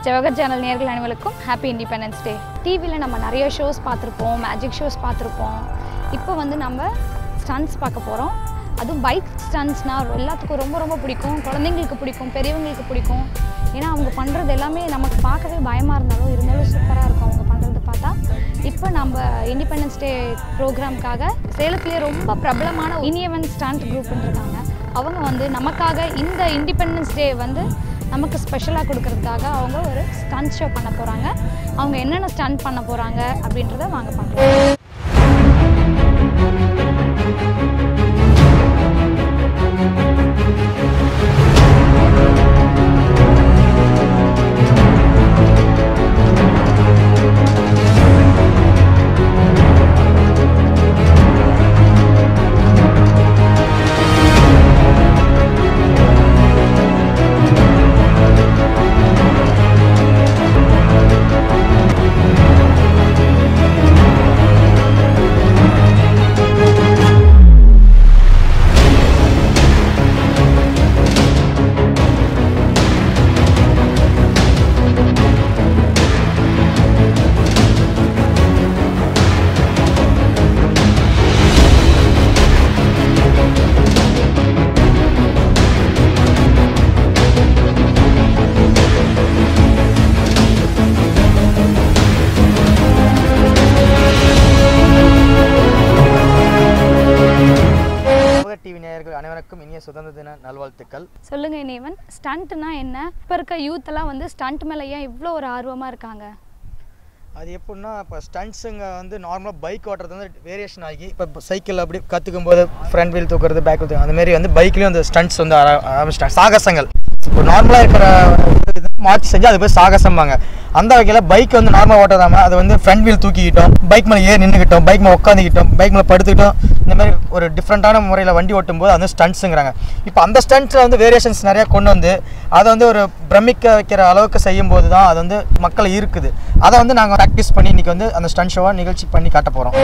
Jawahar channel நேர்கள் அனைவருக்கும் happy independence day டிவியில் நம்ம நிறைய ஷோஸ் பார்த்துருப்போம் மேஜிக் ஷோஸ் பார்த்துருப்போம் இப்போ வந்து நம்ம ஸ்டன்ஸ் பார்க்க போகிறோம் அதுவும் பைக் ஸ்டன்ஸ்னால் எல்லாத்துக்கும் ரொம்ப ரொம்ப பிடிக்கும் குழந்தைங்களுக்கு பிடிக்கும் பெரியவங்களுக்கு பிடிக்கும் ஏன்னா அவங்க பண்ணுறது எல்லாமே நமக்கு பார்க்கவே பயமாக இருந்தாலும் இருந்தாலும் சூப்பராக இருக்கும் அவங்க பண்ணுறது பார்த்தா இப்போ நம்ம இண்டிபெண்டன்ஸ் டே ப்ரோக்ராம்க்காக சேலத்துலேயே ரொம்ப பிரபலமான இனியவன் ஸ்டண்ட் குரூப்னு இருக்காங்க அவங்க வந்து நமக்காக இந்த இண்டிபெண்டன்ஸ் டே வந்து நமக்கு ஸ்பெஷலாக கொடுக்கறதுக்காக அவங்க ஒரு ஸ்டண்ட் ஷோ பண்ண போகிறாங்க அவங்க என்னென்ன ஸ்டண்ட் பண்ண போகிறாங்க அப்படின்றத வாங்க பார்க்கலாம் சமூக டிவி நேயர்கள் அனைவருக்கும் இனிய சுதந்திர தின நல்வாழ்த்துக்கள் சொல்லுங்கள் இனியவன் ஸ்டண்ட்னா என்ன இப்போ இருக்க யூத் எல்லாம் வந்து ஸ்டண்ட் மேலே ஏன் இவ்வளோ ஒரு ஆர்வமாக இருக்காங்க அது எப்படின்னா இப்போ ஸ்டண்ட்ஸுங்க வந்து நார்மலாக பைக் ஓட்டுறது வந்து வேரியேஷன் ஆகி இப்போ சைக்கிள் அப்படி கற்றுக்கும் போது ஃப்ரண்ட் வீல் தூக்குறது பேக் வீல் தூக்குறது அந்த மாதிரி வந்து பைக்லேயும் அந்த ஸ்டண்ட்ஸ் வந்து ஆர- ஆரம்பிச்சிட்டாங்க சாகசங்கள் இப்போ நார்மலாக இருக்கிற இது மாற்றி செஞ்சு அது போய் சாகசம்பாங்க அந்த வகையில் பைக் வந்து நார்மலாக ஓட்டாதாம அது வந்து ஃப்ரண்ட் வீல் தூக்கிக்கிட்டோம் பைக் மேலே ஏறி நின்றுக்கிட்டோம் பைக் மேலே உட்காந்துக்கிட்டோம் பைக் மேலே படுத்துக்கிட்டோம் இந்த மாதிரி ஒரு டிஃப்ரெண்ட்டான முறையில் வண்டி ஓட்டும் போது அது ஸ்டண்ட்ஸுங்கிறாங்க இப்போ அந்த ஸ்டண்ட்ஸில் வந்து வேரியேஷன்ஸ் நிறையா கொண்டு வந்து அதை வந்து ஒரு பிரமிக்க வைக்கிற அளவுக்கு செய்யும் போது தான் அது வந்து மக்களை இருக்குது அதை வந்து நாங்கள் ப்ராக்டிஸ் பண்ணி இன்றைக்கி வந்து அந்த ஸ்டண்ட் ஷோவாக நிகழ்ச்சி பண்ணி காட்ட போகிறோம்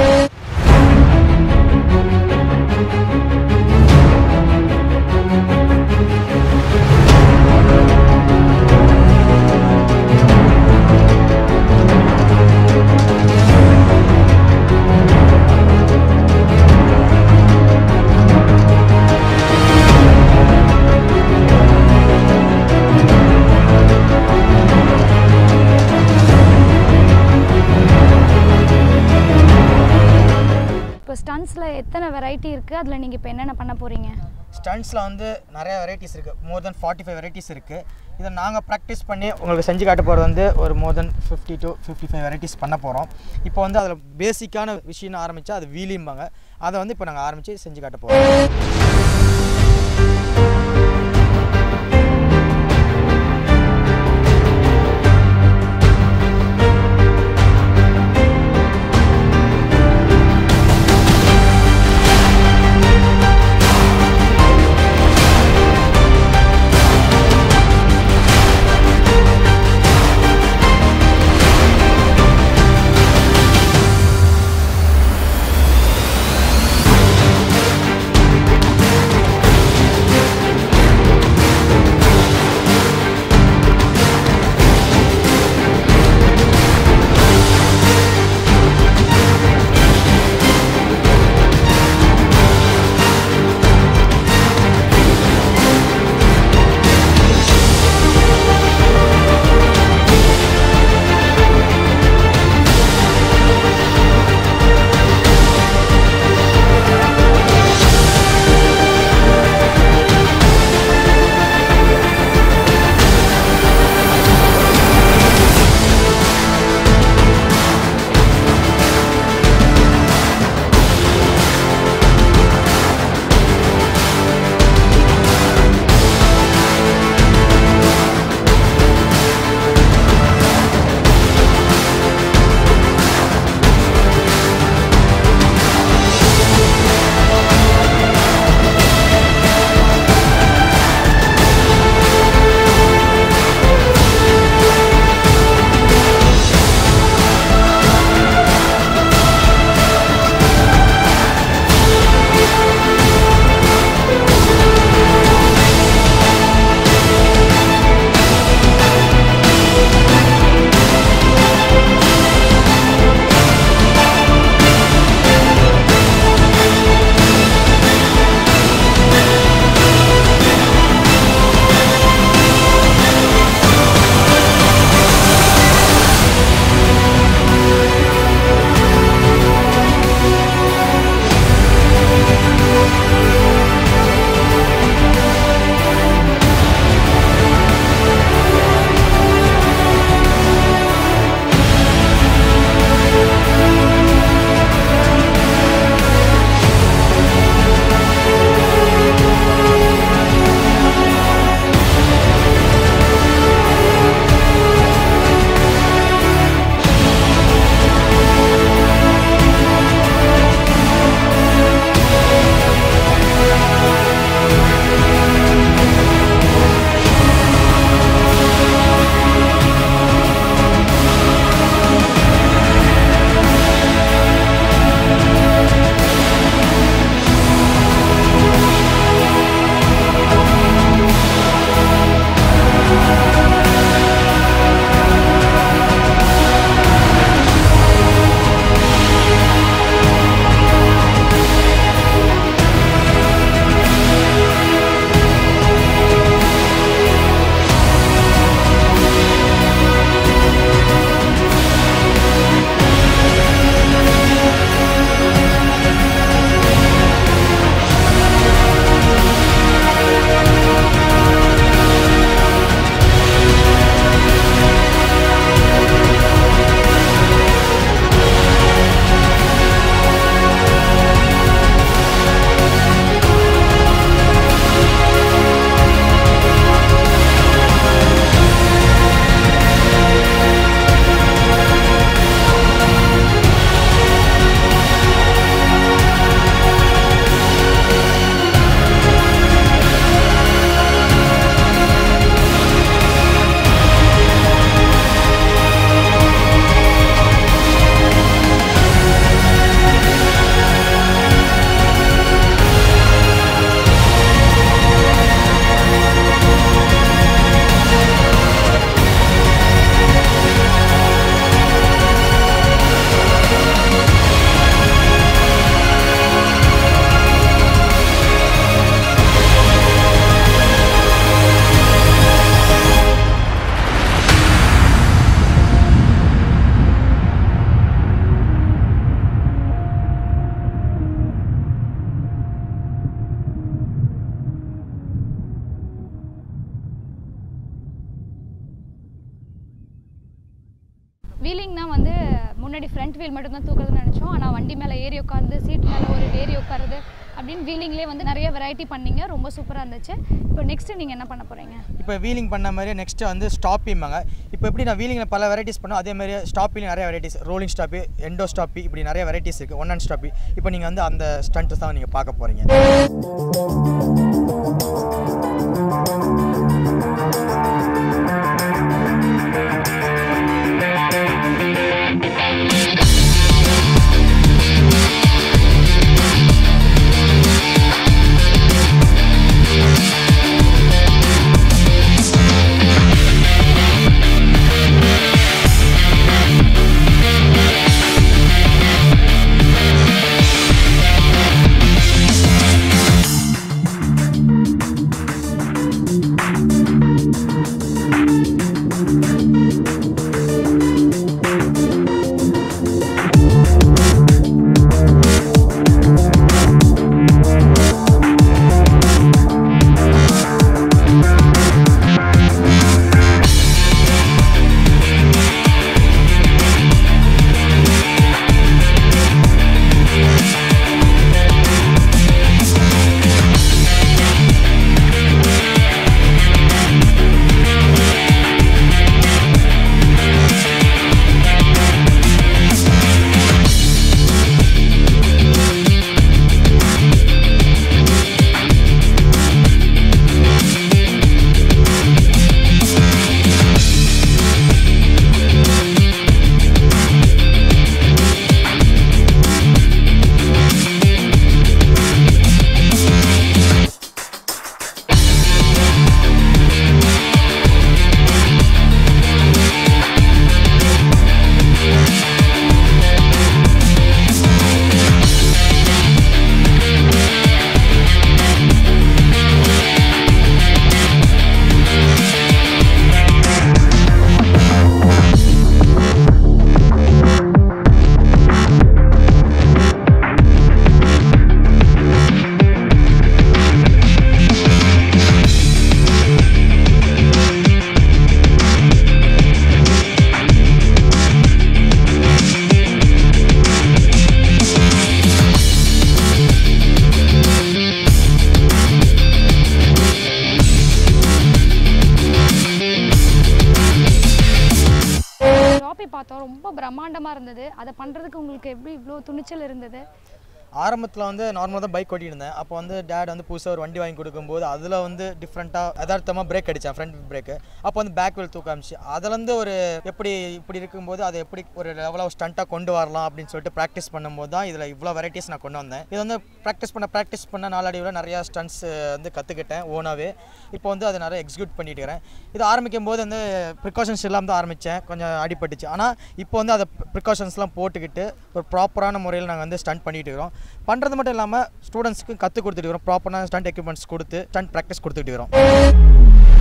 இப்போ ஸ்டண்ட்ஸில் எத்தனை வெரைட்டி இருக்குது அதில் நீங்கள் இப்போ என்னென்ன பண்ண போகிறீங்க ஸ்டண்ட்ஸில் வந்து நிறைய வெரைட்டிஸ் இருக்குது more than forty five varieties இருக்குது இதை நாங்கள் ப்ராக்டிஸ் பண்ணி உங்களுக்கு செஞ்சு காட்ட போகிறது வந்து ஒரு more than fifty to fifty five varieties பண்ண போகிறோம் இப்போ வந்து அதில் பேசிக்கான விஷயம் ஆரம்பித்தா அது வீலிம்பாங்க அதை வந்து இப்போ நாங்கள் ஆரம்பித்து செஞ்சு காட்ட போகிறோம் முன்னாடி ஃப்ரண்ட் வீல் மட்டும் தான் தூக்குறதுன்னு நினச்சோம் ஆனால் வண்டி மேலே ஏறி உட்காந்து சீட் மேலே ஒரு ஏறி உட்காருது அப்படின்னு வீலிங்லேயே வந்து நிறைய வெரைட்டி பண்ணீங்க ரொம்ப சூப்பராக இருந்துச்சு இப்போ நெக்ஸ்ட்டு நீங்கள் என்ன பண்ண போகிறீங்க இப்போ வீலிங் பண்ண மாதிரி நெக்ஸ்ட்டு வந்து ஸ்டாப்பிம்பாங்க இப்போ எப்படி நான் வீலிங்கில் பல வெரைட்டிஸ் பண்ணோம் அதே மாதிரி ஸ்டாப்பிங் நிறைய varieties rolling stoppie endo stoppie இப்படி நிறைய வெரைட்டிஸ் இருக்குது ஒன் அண்ட் ஸ்டாப்பி இப்போ நீங்கள் வந்து அந்த ஸ்டண்ட்ஸ் தான் நீங்கள் பார்க்க போகிறீங்க டாப்பி பார்த்தோம் ரொம்ப பிரம்மாண்டமாக இருந்தது அதை பண்ணுறதுக்கு உங்களுக்கு எப்படி இவ்வளோ துணிச்சல் இருந்தது ஆரம்பத்தில் வந்து நார்மலாக தான் பைக் ஓட்டிட்டு இருந்தேன் அப்போ வந்து டேட் வந்து புதுசாக ஒரு வண்டி வாங்கி கொடுக்கும்போது அதில் வந்து டிஃப்ரெண்ட்டாக யதார்த்தமாக பிரேக் அடித்தேன் ஃப்ரண்ட் பிரேக்கு அப்போ வந்து பேக் வீல் தூக்க ஆரம்பிச்சு அதுலேருந்து ஒரு எப்படி இப்படி இருக்கும்போது அதை எப்படி ஒரு லெவலாக ஸ்டண்ட்டாக கொண்டு வரலாம் அப்படின்னு சொல்லிட்டு ப்ராக்டிஸ் பண்ணும்போது தான் இதில் இவ்வளோ வெரைட்டிஸ் நான் கொண்டு வந்தேன் இது வந்து ப்ராக்டிஸ் பண்ண ப்ராக்டிஸ் பண்ண நாளடைவில் நிறையா ஸ்டண்ட்ஸ் வந்து கற்றுக்கிட்டேன் ஓனாகவே இப்போ வந்து அதை நிறைய எக்ஸிக்யூட் பண்ணிட்டு இருக்கிறேன் இது ஆரம்பிக்கும் போது வந்து ப்ரிகாஷன்ஸ் இல்லாமல் தான் ஆரம்பித்தேன் கொஞ்சம் அடிபட்டுச்சு ஆனால் இப்போ வந்து அதை ப்ரிகாஷன்ஸ்லாம் போட்டுக்கிட்டு ஒரு ப்ராப்பரான முறையில் நாங்கள் வந்து ஸ்டண்ட் பண்ணிட்டு இருக்கிறோம் பண்ணுறது மட்டும் இல்லாமல் ஸ்டூடெண்ட்ஸ்க்கு கற்றுக் கொடுத்துட்டு இருக்கிறோம் ப்ராப்பரான ஸ்டண்ட் எக்யூப்மெண்ட்ஸ் கொடுத்து ஸ்டண்ட் ப்ராக்டிஸ் கொடுத்துட்டு இருக்கிறோம்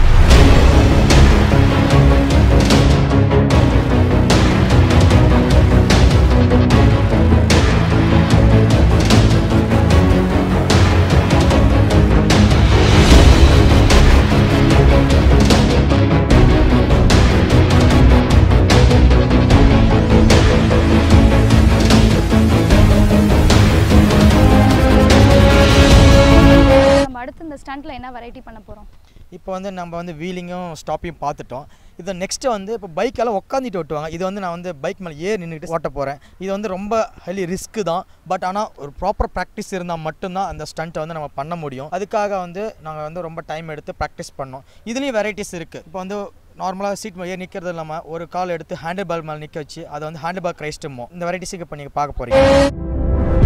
நம்ம அடுத்து இந்த ஸ்டண்ட்டில் என்ன வெரைட்டி பண்ண போகிறோம் இப்போ வந்து நம்ம வந்து வீலிங்கும் ஸ்டாப்பையும் பார்த்துட்டோம் இதை நெக்ஸ்ட்டு வந்து இப்போ பைக்கெல்லாம் உட்காந்துட்டு ஓட்டுவாங்க இது வந்து நான் வந்து பைக் மேலே ஏறி நின்றுட்டு ஓட்ட போகிறேன் இது வந்து ரொம்ப ஹெலி ரிஸ்க்கு தான் பட் ஆனால் ஒரு ப்ராப்பர் ப்ராக்டிஸ் இருந்தால் மட்டும்தான் அந்த ஸ்டண்ட்டை வந்து நம்ம பண்ண முடியும் அதுக்காக வந்து நாங்கள் வந்து ரொம்ப டைம் எடுத்து ப்ராக்டிஸ் பண்ணோம் இதுலேயும் வெரைட்டிஸ் இருக்குது இப்போ வந்து நார்மலாக சீட் மேலே ஏறி நிற்கிறது இல்லாமல் ஒரு கால் எடுத்து ஹேண்டில் பால் மேலே நிற்க வச்சு அதை வந்து ஹேண்டில் பால் கிரைஸ்ட்டுமோ இந்த வெரைட்டிஸுக்கு இப்போ நீங்கள் பார்க்க போகிறீங்க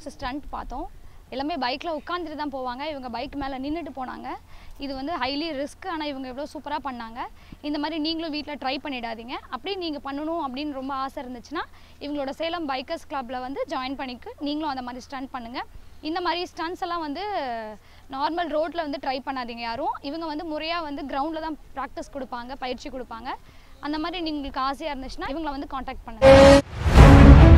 ஸ்டண்ட் பார்த்தோம் எல்லாமே பைக்கில் உட்காந்துட்டு தான் போவாங்க இவங்க பைக் மேலே நின்றுட்டு போனாங்க இது வந்து ஹைலி ரிஸ்க் ஆனால் இவங்க எவ்வளோ சூப்பராக பண்ணாங்க இந்த மாதிரி நீங்களும் வீட்டில் ட்ரை பண்ணிடாதீங்க அப்படியே நீங்கள் பண்ணணும் அப்படின்னு ரொம்ப ஆசை இருந்துச்சுன்னா இவங்களோட சேலம் பைக்கர்ஸ் கிளப்பில் வந்து ஜாயின் பண்ணிக்கு நீங்களும் அந்த மாதிரி ஸ்டண்ட் பண்ணுங்கள் இந்த மாதிரி ஸ்டண்ட்ஸ் எல்லாம் வந்து நார்மல் ரோட்டில் வந்து ட்ரை பண்ணாதீங்க யாரும் இவங்க வந்து முறையாக வந்து கிரவுண்டில் தான் ப்ராக்டிஸ் கொடுப்பாங்க பயிற்சி கொடுப்பாங்க அந்த மாதிரி உங்களுக்கு ஆசையாக இருந்துச்சுன்னா இவங்களை வந்து காண்டாக்ட் பண்ணுங்கள்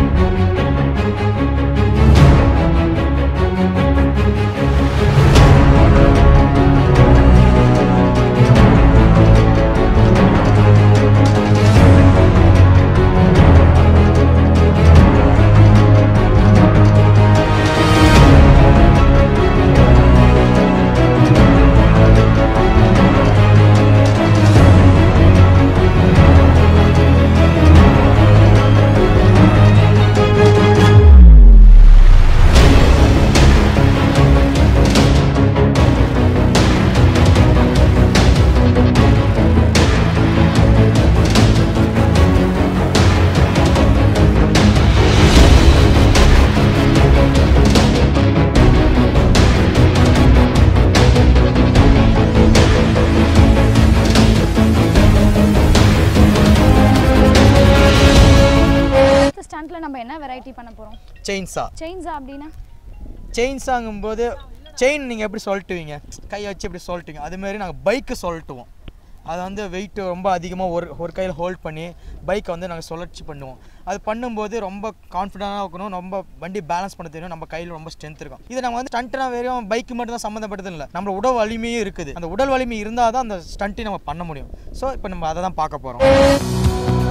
அடுத்த ஸ்டண்ட்டில் நம்ம என்ன வெரைட்டி பண்ண போகிறோம் செயின்ஸா செயின்ஸா அப்படின்னா செயின்ஸாங்கும்போது செயின் நீங்கள் எப்படி சொல்லிட்டுவீங்க கையை வச்சு எப்படி சொல்லிட்டுவீங்க அதுமாரி நாங்கள் பைக்கு சொல்லிட்டுவோம் அதை வந்து வெயிட் ரொம்ப அதிகமாக ஒரு ஒரு கையில் ஹோல்ட் பண்ணி பைக்கை வந்து நாங்கள் சுழற்சி பண்ணுவோம் அது பண்ணும்போது ரொம்ப கான்ஃபிடென்ட்டாக இருக்கணும் ரொம்ப வண்டி பேலன்ஸ் பண்ண தெரியும் நம்ம கையில் ரொம்ப ஸ்ட்ரென்த் இருக்கும் இது நம்ம வந்து ஸ்டண்ட்னா வெறும் பைக்கு மட்டும் தான் சம்மந்தப்பட்டது இல்லை நம்ம உடல் வலிமையும் இருக்குது அந்த உடல் வலிமை இருந்தால் தான் அந்த ஸ்டண்ட்டையும் நம்ம பண்ண முடியும் ஸோ இப்போ நம்ம அதை தான் பார்க்க போகிறோம்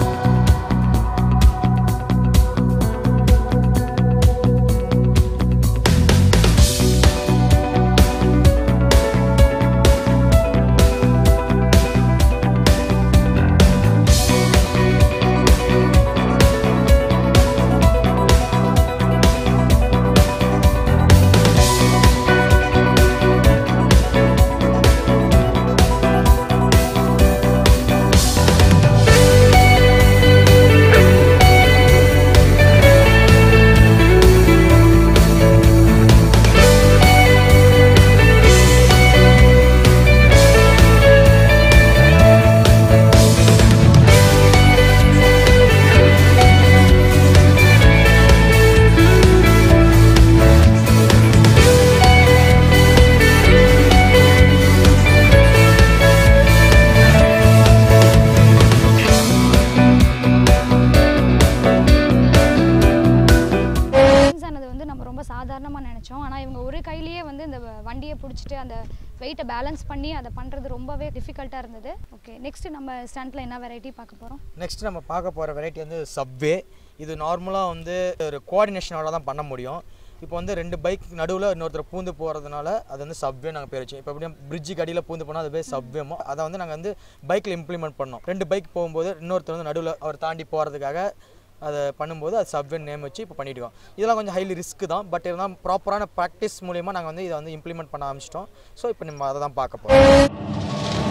செயின்ஸ் ஆனது வந்து நம்ம ரொம்ப சாதாரணமாக நினச்சோம் ஆனால் இவங்க ஒரு கையிலேயே வந்து இந்த வ- வண்டியை பிடிச்சிட்டு அந்த வெயிட்டை பேலன்ஸ் பண்ணி அதை பண்ணுறது ரொம்பவே டிஃபிகல்ட்டாக இருந்தது ஓகே நெக்ஸ்ட் நம்ம ஸ்டண்ட்டில் என்ன வெரைட்டி பார்க்க போகிறோம் நெக்ஸ்ட் நம்ம பார்க்க போகிற வெரைட்டி வந்து சப்வே இது நார்மலாக வந்து ஒரு கோஆர்டினேஷனோட தான் பண்ண முடியும் இப்போ வந்து ரெண்டு பைக் நடுவில் இன்னொருத்தர் பூந்து போகிறதுனால அது வந்து சப்வே நாங்கள் பேர் வச்சோம் இப்போ எப்படியும் பிரிட்ஜுக்கு அடியில் பூந்து போனால் அது பேர் சப்வேமோ அதை வந்து நாங்கள் வந்து பைக்கில் இம்ப்ளிமெண்ட் பண்ணோம் ரெண்டு பைக் போகும்போது இன்னொருத்தர் வந்து நடுவில் அவர் தாண்டி போகிறதுக்காக அதை பண்ணும்போது அது சப்வே நேம் வச்சு இப்போ பண்ணிட்டுருக்கோம் இதெல்லாம் கொஞ்சம் ஹைலி ரிஸ்க் தான் பட் இருந்தால் ப்ராப்பரான ப்ராக்டிஸ் மூலிமா நாங்கள் வந்து இதை வந்து இம்ப்ளிமெண்ட் பண்ண ஆரம்பிச்சிட்டோம் ஸோ இப்போ நம்ம அதை தான் பார்க்க போகிறோம்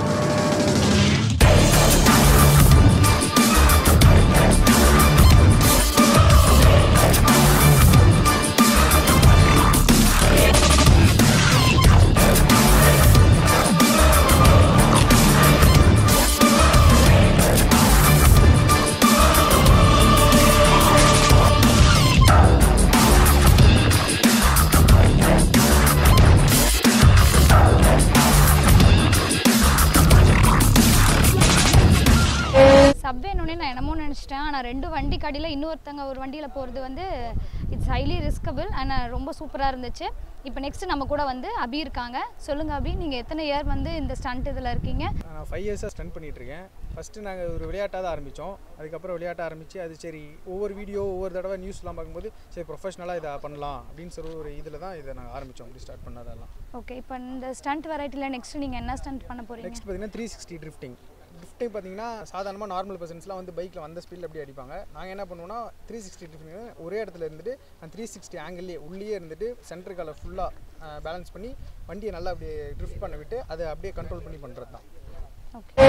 சப்வேனோடனே நான் என்னமோ நினச்சிட்டேன் ஆனால் ரெண்டு வண்டி கடியில் இன்னொருத்தங்க ஒரு வண்டியில் போகிறது வந்து இட்ஸ் ஹைலி ரிஸ்கபிள் ஆனால் ரொம்ப சூப்பராக இருந்துச்சு இப்போ நெக்ஸ்ட் நம்ம கூட வந்து அபி இருக்காங்க சொல்லுங்கள் அபி நீங்கள் எத்தனை இயர் வந்து இந்த ஸ்டண்ட் இதில் இருக்கீங்க நான் ஃபைவ் இயர்ஸாக ஸ்டென்ட் பண்ணிகிட்ருக்கேன் ஃபஸ்ட்டு நாங்கள் ஒரு விளையாட்டாக தான் ஆரம்பித்தோம் அதுக்கப்புறம் விளையாட்ட ஆரம்பித்து அது சரி ஒவ்வொரு வீடியோ ஒவ்வொரு தடவை நியூஸ்லாம் பார்க்கும்போது சரி ப்ரொஃபஷனலாக இதை பண்ணலாம் அப்படின்னு சொல்லி ஒரு இதில் தான் இதை நாங்கள் ஆரம்பித்தோம் அப்படி ஸ்டார்ட் பண்ணதெல்லாம் ஓகே இப்போ இந்த ஸ்டண்ட் வெரைட்டியில் நெக்ஸ்ட் நீங்கள் என்ன ஸ்டண்ட் பண்ண போகிறீங்க நெக்ஸ்ட் பார்த்தீங்கன்னா த்ரீ சிக்ஸ்டி ட்ரிஃப்டிங் ட்ரிஃப்டிங் பார்த்தீங்கன்னா சாதாரணமாக நார்மல் பர்சன்ஸ்லாம் வந்து பைக்கில் வந்த ஸ்பீடில் அப்படியே அடிப்பாங்க நாங்கள் என்ன பண்ணுவோம்னா த்ரீ சிக்ஸ்டி ட்ரிஃப்டிங் ஒரே இடத்துல இருந்துட்டு அந்த த்ரீ சிக்ஸ்டி ஆங்கிள்லேயே உள்ளே இருந்துட்டு சென்டர் காலை ஃபுல்லாக பேலன்ஸ் பண்ணி வண்டியை நல்லா அப்படியே ட்ரிஃப்ட் பண்ண விட்டு அதை அப்படியே கண்ட்ரோல் பண்ணி பண்ணுறது தான் ஓகே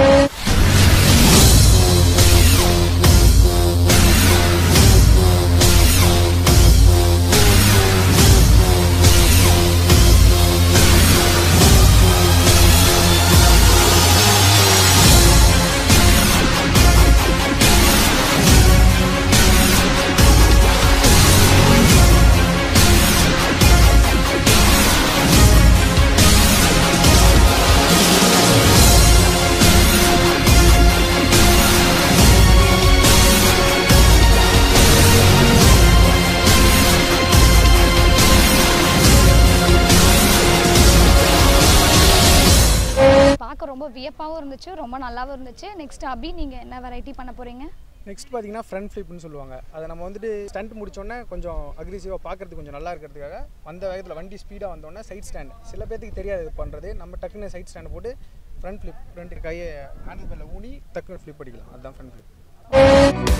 ரொம்ப வியப்பாகவும் இருந்துச்சு ரொம்ப நல்லாவும் இருந்துச்சு நெக்ஸ்ட் அபி நீங்கள் என்ன வெரைட்டி பண்ண போகிறீங்க நெக்ஸ்ட் பார்த்தீங்கன்னா ஃப்ரண்ட் ஃப்ளிப்னு சொல்லுவாங்க அதை நம்ம வந்துட்டு ஸ்டண்ட் முடிச்சோடனே கொஞ்சம் அக்ரெசிவாக பார்க்கறதுக்கு கொஞ்சம் நல்லா இருக்கிறதுக்காக வந்த வேகத்தில் வண்டி ஸ்பீடாக வந்தோடனே சைட் ஸ்டாண்ட் சில பேர்த்துக்கு தெரியாது இது பண்ணுறது நம்ம டக்குன்னு சைட் ஸ்டாண்ட் போட்டு ஃப்ரண்ட் ஃப்ளிப் ஃப்ரண்ட் கையை ஹேண்டில் பேரில் ஊனி டக்குன்னு ஃப்ளிப் அடிக்கலாம் அதுதான் ஃப்ரண்ட் ஃப்ளிப்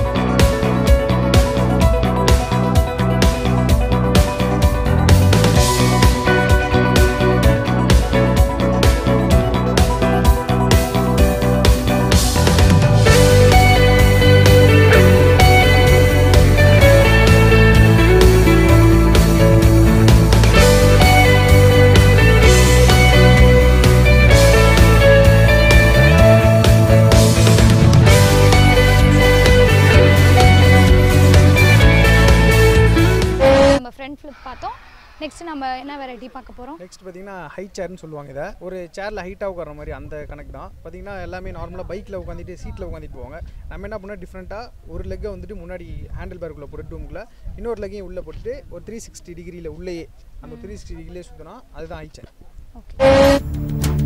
நம்ம ஃப்ரண்ட் ஃப்ளிப் பார்த்தோம் நெக்ஸ்ட் நம்ம என்ன வெரைட்டி பார்க்க போகிறோம் நெக்ஸ்ட் பார்த்தீங்கன்னா ஹை சேர்னு சொல்லுவாங்க இதை ஒரு சேரில் ஹைட்டாக உட்கார மாதிரி அந்த கணக்கு தான் பார்த்தீங்கன்னா எல்லாமே நார்மலாக பைக்கில் உட்காந்துட்டு சீட்டில் உட்காந்துட்டு போவாங்க நம்ம என்ன பண்ணால் டிஃப்ரெண்ட்டாக ஒரு லெக்கை வந்துட்டு முன்னாடி ஹேண்டில் பேருக்குள்ளே போட்டு டூமுக்குள்ள இன்னொரு லெக்கையும் உள்ளே போட்டுட்டு ஒரு த்ரீ சிக்ஸ்டி டிகிரியில் உள்ளேயே அந்த த்ரீ சிக்ஸ்டி டிகிரிலே சுற்றினா அதுதான் ஹை சேர் ஓகே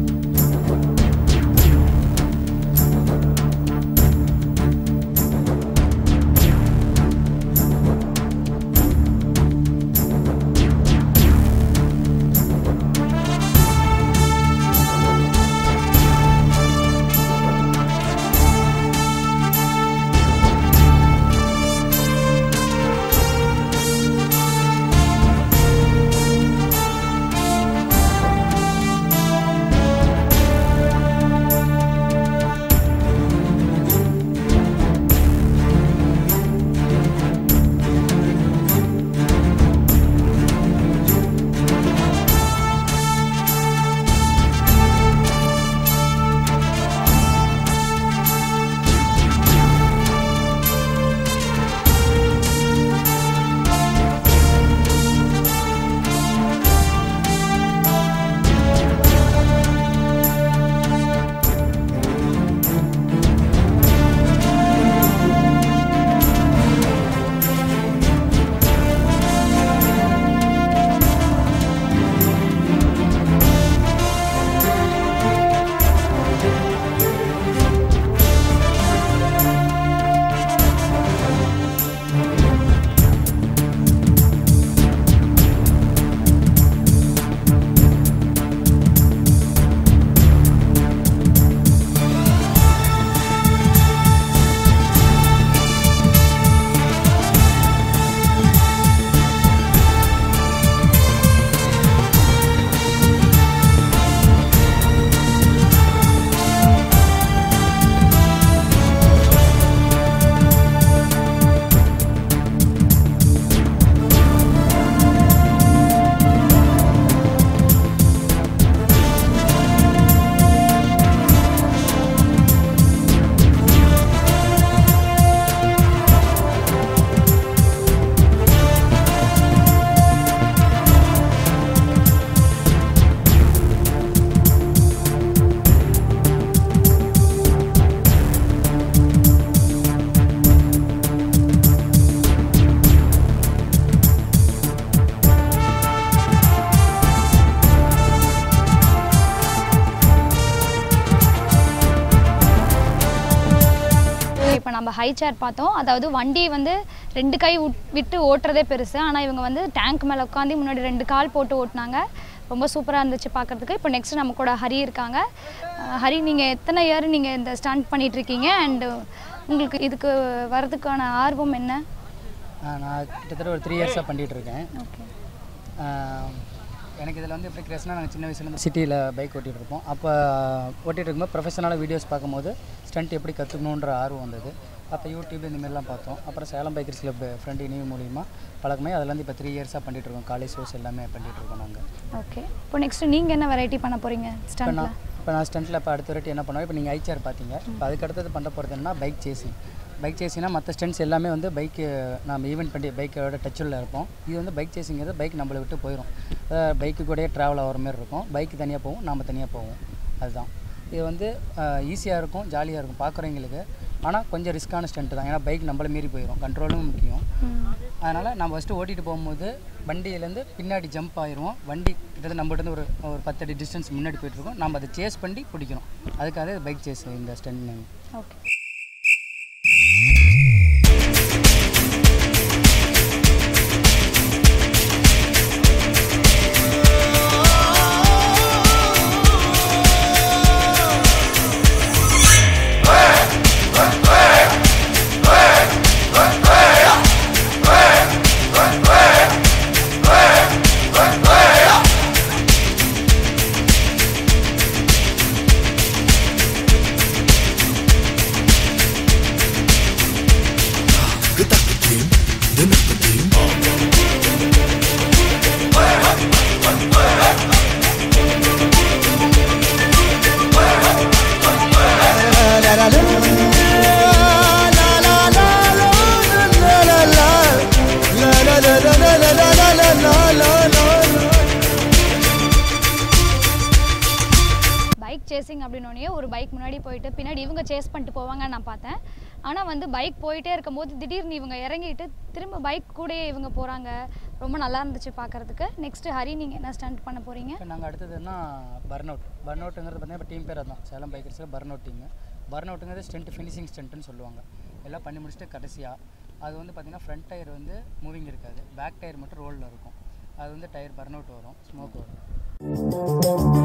இப்போ நம்ம ஹை சேர் பார்த்தோம் அதாவது வண்டி வந்து ரெண்டு கை உட்- விட்டு ஓட்டுறதே பெருசு ஆனால் இவங்க வந்து டேங்க் மேலே உட்காந்து முன்னாடி ரெண்டு கால் போட்டு ஓட்டினாங்க ரொம்ப சூப்பராக இருந்துச்சு பார்க்குறதுக்கு இப்போ நெக்ஸ்ட் நம்ம கூட ஹரி இருக்காங்க அஹ் ஹரி நீங்கள் எத்தனை இயர் நீங்கள் இந்த ஸ்டண்ட் பண்ணிகிட்ருக்கீங்க அண்டு உங்களுக்கு இதுக்கு வர்றதுக்கான ஆர்வம் என்ன ஆ, நான் கிட்டத்தட்ட ஒரு த்ரீ இயர்ஸாக பண்ணிகிட்டு இருக்கேன் ஓகே ஆ, எனக்கு இதில் வந்து எப்படி கிரேஸ்னால் நாங்கள் சின்ன வயசுலேருந்து சிட்டியில் பைக் ஓட்டிகிட்டு இருப்போம் அப்போ ஓட்டிகிட்டு இருக்கும்போது ப்ரொஃபஷனலாக வீடியோஸ் பார்க்கும்போது ஸ்டண்ட் எப்படி கற்றுக்கணுன்ற ஆர்வம் வந்தது அப்போ யூடியூப் இந்த மாதிரிலாம் பார்த்தோம் அப்புறம் சேலம் பைக்கர்ஸ் கிளப் ஃப்ரெண்ட் இனிவு மூலியமாக பழக்கமே அதுலேருந்து இப்போ த்ரீ இயர்ஸாக பண்ணிகிட்டு இருக்கோம் காலேஜ் ஷோஸ் எல்லாமே பண்ணிகிட்டு இருக்கோம் நாங்கள் ஓகே இப்போ நெக்ஸ்ட் நீங்கள் என்ன வெரைட்டி பண்ண போகிறீங்க இப்போ ஸ்டண்ட்டில் நான் இப்போ நான் ஸ்டண்ட்டில் இப்போ அடுத்த வாட்டி என்ன பண்ணுவேன் இப்போ நீங்கள் ஐச்சேர் பார்த்தீங்க இப்போ அதுக்கு அடுத்தது பண்ண போகிறது என்னன்னா பைக் சேசிங் பைக் சேசிங்னா மற்ற ஸ்டண்ட்ஸ் எல்லாமே வந்து பைக்கு நம்ம ஈவெண்ட் பண்ணி பைக்கோட டச்சில் இருப்போம் இது வந்து பைக் சேசிங்கிறது பைக் நம்மளை விட்டு போயிடும் பைக்கு கூடயே ட்ராவல் ஆகிற மாதிரி இருக்கும் பைக் தனியாக போகும் நாம் தனியாக போவோம் அதுதான் இது வந்து ஈஸியாக இருக்கும் ஜாலியாக இருக்கும் பார்க்குறவங்களுக்கு ஆனால் கொஞ்சம் ரிஸ்க்கான ஸ்டண்ட் தான் ஏன்னா பைக் நம்மள மீறி போயிடும் கண்ட்ரோலும் முக்கியம் அதனால் நம்ம ஃபஸ்ட்டு ஓட்டிகிட்டு போகும்போது வண்டியிலேருந்து பின்னாடி ஜம்ப் ஆயிடுவோம் வண்டி கிட்டத்தட்ட நம்மகிட்ட இருந்து ஒரு ஒரு பத்தடி டிஸ்டன்ஸ் முன்னாடி போயிட்டுருக்கோம் நம்ம அதை சேஸ் பண்ணி பிடிக்கணும் அதுக்காக பைக் சேஸ் இந்த stunt name okay bike chasing அப்படின்னோடனே ஒரு பைக் முன்னாடி போயிட்டு பின்னாடி இவங்க சேஸ் பண்ணிட்டு போவாங்கன்னு நான் பார்த்தேன் ஆனால் வந்து பைக் போயிட்டே இருக்கும்போது திடீர்னு இவங்க இறங்கிட்டு திரும்ப பைக் கூடயே இவங்க போகிறாங்க ரொம்ப நல்லா இருந்துச்சு பார்க்கறதுக்கு நெக்ஸ்ட்டு ஹரி நீங்கள் என்ன ஸ்டண்ட் பண்ண போகிறீங்க இப்போ நாங்கள் அடுத்ததுன்னா பர்ன் அவுட் பர்ன் அவுட்டுங்கிறது பார்த்தீங்கன்னா இப்போ டீம் பேர் அதான் சேலம் பைக்கர்ஸில் பர்ன் அவுட் டீம் பர்ன் அவுட்டுங்கிறது ஸ்டென்ட் ஃபினிஷிங் ஸ்டென்ட்னு சொல்லுவாங்க எல்லாம் பண்ணி முடிச்சுட்டு கடைசியாக அது வந்து பார்த்திங்கன்னா ஃப்ரண்ட் டயர் வந்து மூவிங் இருக்காது பேக் டயர் மட்டும் ரோலில் இருக்கும் அது வந்து டயர் பர்ன் அவுட் வரும் ஸ்மோக் வரும்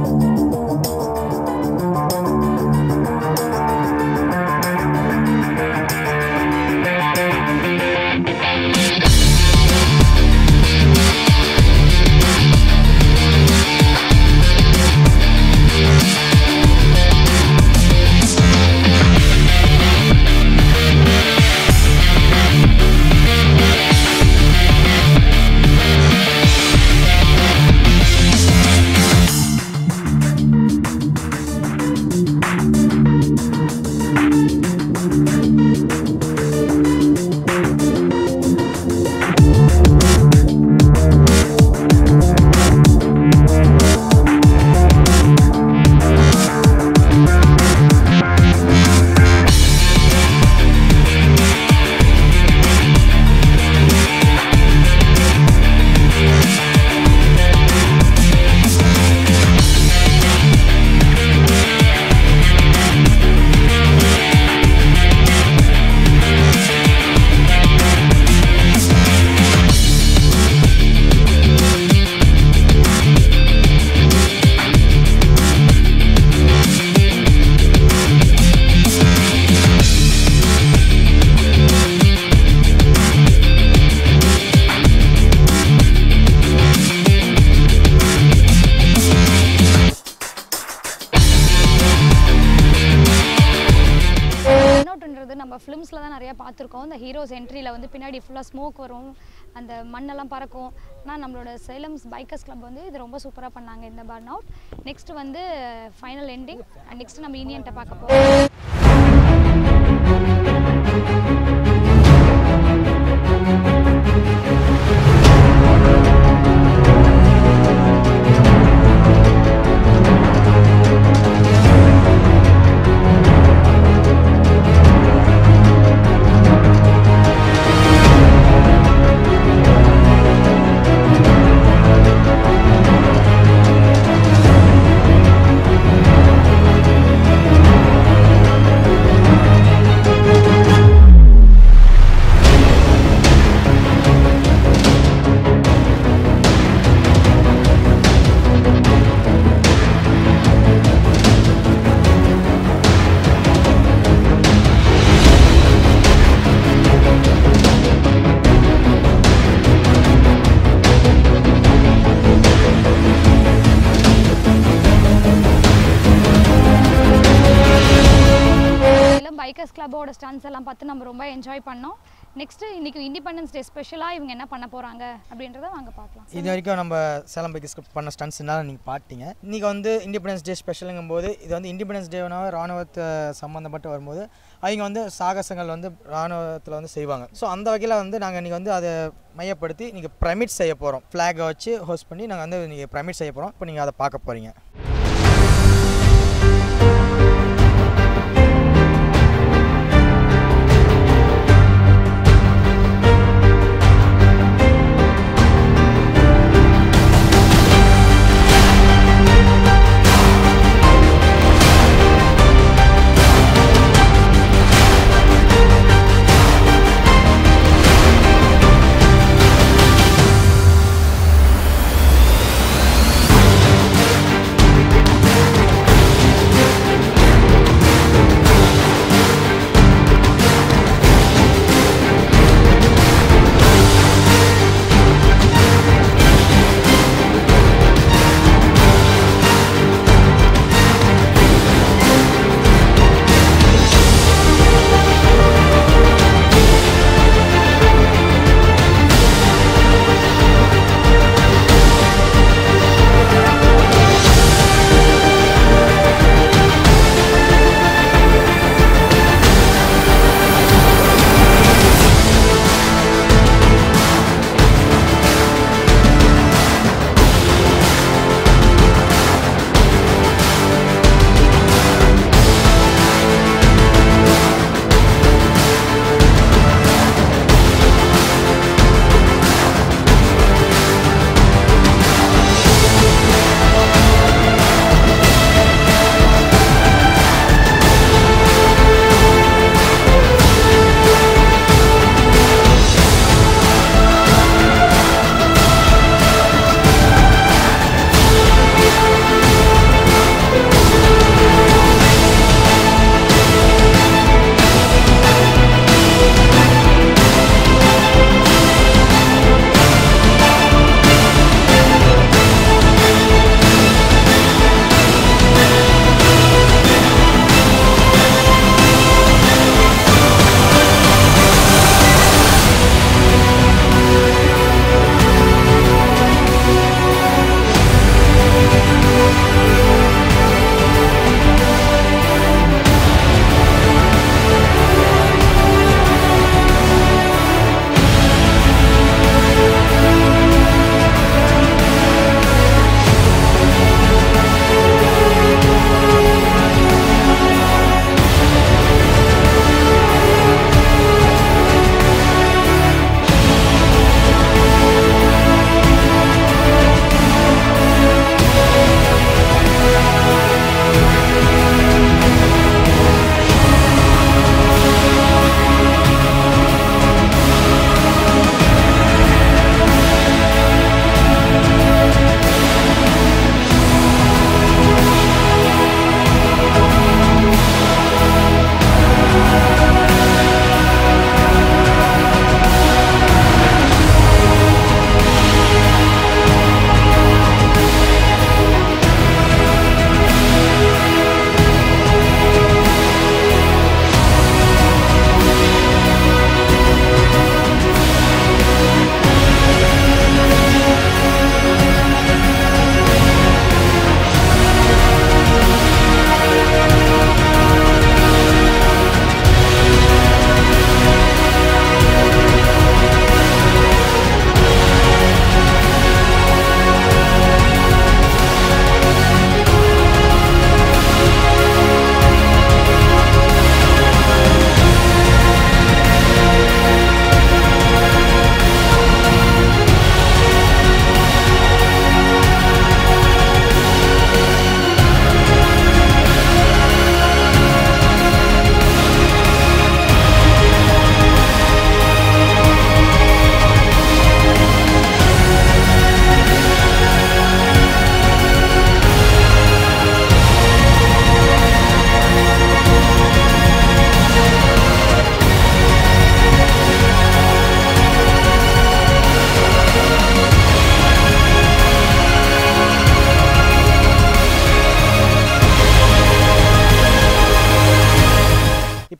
அவுட்ன்றது நம்ம ஃபிலிம்ஸில் தான் நிறைய பார்த்துருக்கோம் இந்த ஹீரோஸ் என்ட்ரியில் வந்து பின்னாடி ஃபுல்லாக ஸ்மோக் வரும் அந்த மண்ணெல்லாம் பறக்கும் ஆனால் நம்மளோட சேலம்ஸ் பைக்கர்ஸ் கிளப் வந்து இது ரொம்ப சூப்பராக பண்ணாங்க இந்த பர்ன் அவுட் நெக்ஸ்ட் வந்து ஃபைனல் எண்டிங் அண்ட் நெக்ஸ்ட் நம்ம யூனியன்ட்ட பார்க்க போகிறோம் பைக்கர்ஸ் கிளப்போட ஸ்டன்ஸ் எல்லாம் பார்த்து நம்ம ரொம்ப என்ஜாய் பண்ணோம் நெக்ஸ்ட்டு இன்னைக்கு இண்டிபெண்டன்ஸ் டே ஸ்பெஷலாக இவங்க என்ன பண்ண போகிறாங்க அப்படின்றத வாங்க பார்க்கலாம் இது வரைக்கும் நம்ம சேலம் பைக்கர்ஸ் பண்ண ஸ்டன்ஸ்னால நீங்கள் பார்த்தீங்க இன்றைக்கி வந்து இண்டிபெண்டன்ஸ் டே ஸ்பெஷலுங்கும் போது இது வந்து இண்டிபெண்டன்ஸ் டேனா ராணுவத்தை சம்மந்தப்பட்டு வரும்போது அவங்க வந்து சாகசங்கள் வந்து ராணுவத்தில் வந்து செய்வாங்க ஸோ அந்த வகையில் வந்து நாங்கள் இன்றைக்கி வந்து அதை மையப்படுத்தி இன்றைக்கி ப்ரமிட் செய்ய போகிறோம் ஃப்ளாகை வச்சு ஹோஸ்ட் பண்ணி நாங்கள் வந்து இன்றைக்கி ப்ரமிட் செய்ய போகிறோம் இப்போ நீங்கள் அதை பார்க்க போகிறீங்க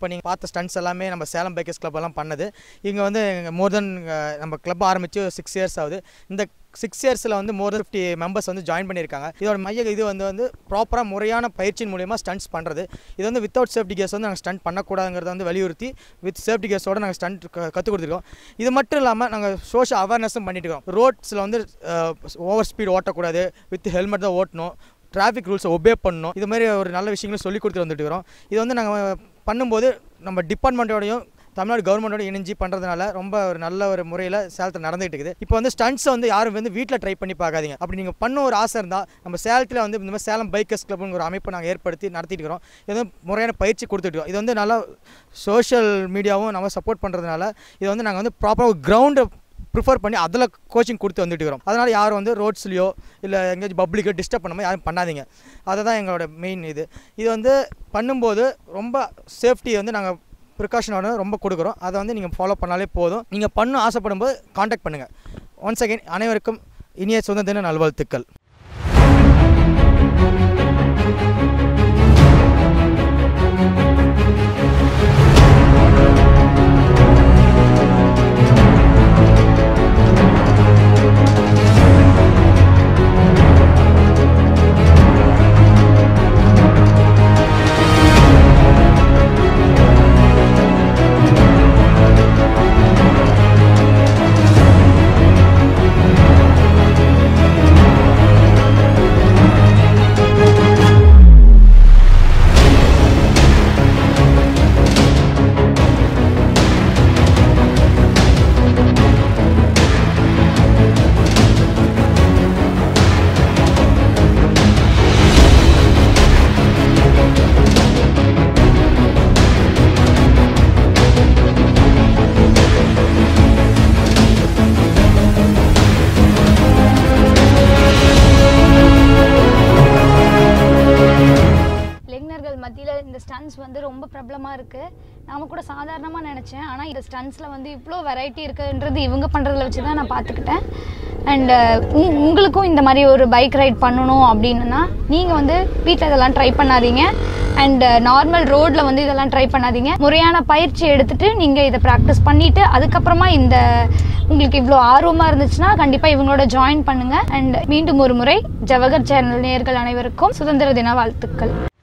இப்போ நீங்கள் பார்த்த ஸ்டண்ட்ஸ் எல்லாமே நம்ம சேலம் பைக்கர்ஸ் கிளப் எல்லாம் பண்ணது இங்கே வந்து மோர் தென் நம்ம கிளப் ஆரம்பித்து சிக்ஸ் இயர்ஸ் ஆகுது இந்த சிக்ஸ் இயர்ஸில் வந்து மோர் தென் ஃபிஃப்டி மெம்பர்ஸ் வந்து ஜாயின் பண்ணியிருக்காங்க இதோட மைய இது வந்து வந்து ப்ராப்பராக முறையான பயிற்சியின் மூலியமாக ஸ்டண்ட்ஸ் பண்ணுறது இது வந்து வித்தவுட் சேஃப்டி கேஸ் வந்து நாங்கள் ஸ்டண்ட் பண்ணக்கூடாதுங்கிறத வந்து வலியுறுத்தி வித் சேஃப்டி கேஸோட நாங்கள் ஸ்டண்ட் கற்றுக் கொடுத்துருக்கோம் இது மட்டும் இல்லாமல் நாங்கள் சோஷியல் அவேர்னஸும் பண்ணிட்டு இருக்கோம் ரோட்ஸில் வந்து ஓவர் ஸ்பீட் ஓட்டக்கூடாது வித் ஹெல்மெட் தான் ஓட்டணும் டிராஃபிக் ரூல்ஸை ஒபே பண்ணணும் இது மாதிரி ஒரு நல்ல விஷயங்களும் சொல்லி கொடுத்துட்டு வந்துட்டு இருக்கிறோம் இது வந்து நாங்கள் பண்ணும்போது நம்ம டிபார்ட்மெண்ட்டோடையும் தமிழ்நாடு கவர்மெண்ட்டோட இணைஞ்சு பண்ணுறதுனால ரொம்ப ஒரு நல்ல ஒரு முறையில் சேலத்தில் நடந்துகிட்டு இருக்குது இப்போ வந்து ஸ்டண்ட்ஸை வந்து யாரும் வந்து வீட்டில் ட்ரை பண்ணி பார்க்காதீங்க அப்படி நீங்கள் பண்ண ஒரு ஆசை இருந்தால் நம்ம சேலத்தில் வந்து இந்த மாதிரி சேலம் பைக்கர்ஸ் கிளப்னு ஒரு அமைப்பை நாங்கள் ஏற்படுத்தி நடத்திட்டு இருக்கிறோம் இது வந்து முறையான பயிற்சி கொடுத்துட்டு இருக்கோம் இது வந்து நல்லா சோஷியல் மீடியாவும் நம்ம சப்போர்ட் பண்ணுறதுனால இது வந்து நாங்கள் வந்து ப்ராப்பராக ஒரு கிரவுண்டை ப்ரிஃபர் பண்ணி அதில் கோச்சிங் கொடுத்து வந்துட்டு இருக்கிறோம் அதனால் யாரும் வந்து ரோட்ஸ்லையோ இல்லை எங்கேயாச்சும் பப்ளிக்கோ டிஸ்டர்ப் பண்ணாமல் யாரும் பண்ணாதீங்க அதை தான் எங்களோட மெயின் இது இது வந்து பண்ணும்போது ரொம்ப சேஃப்டி வந்து நாங்கள் ப்ரிகாஷனோட ரொம்ப கொடுக்குறோம் அதை வந்து நீங்கள் ஃபாலோ பண்ணாலே போதும் நீங்கள் பண்ண ஆசைப்படும் போது காண்டாக்ட் பண்ணுங்கள் ஒன்ஸ் அகைன் அனைவருக்கும் இனிய சுதந்திர தின நல்வாழ்த்துக்கள் இளைஞர்கள் மத்தியில் இந்த ஸ்டன்ஸ் வந்து ரொம்ப பிரபலமாக இருக்குது நாம கூட சாதாரணமாக நினச்சேன் ஆனால் இந்த ஸ்டன்ஸில் வந்து இவ்வளோ வெரைட்டி இருக்குன்றது இவங்க பண்ணுறதுல வச்சு தான் நான் பார்த்துக்கிட்டேன் அண்டு உங்களுக்கும் இந்த மாதிரி ஒரு பைக் ரைட் பண்ணணும் அப்படின்னா நீங்கள் வந்து வீட்டில் இதெல்லாம் ட்ரை பண்ணாதீங்க அண்ட் நார்மல் ரோட்டில் வந்து இதெல்லாம் ட்ரை பண்ணாதீங்க முறையான பயிற்சி எடுத்துட்டு நீங்கள் இதை ப்ராக்டிஸ் பண்ணிவிட்டு அதுக்கப்புறமா இந்த உங்களுக்கு இவ்வளோ ஆர்வமாக இருந்துச்சுன்னா கண்டிப்பாக இவங்களோட ஜாயின் பண்ணுங்கள் அண்ட் மீண்டும் ஒரு முறை ஜவஹர் சேனல் நேயர்கள் அனைவருக்கும் சுதந்திர தின வாழ்த்துக்கள்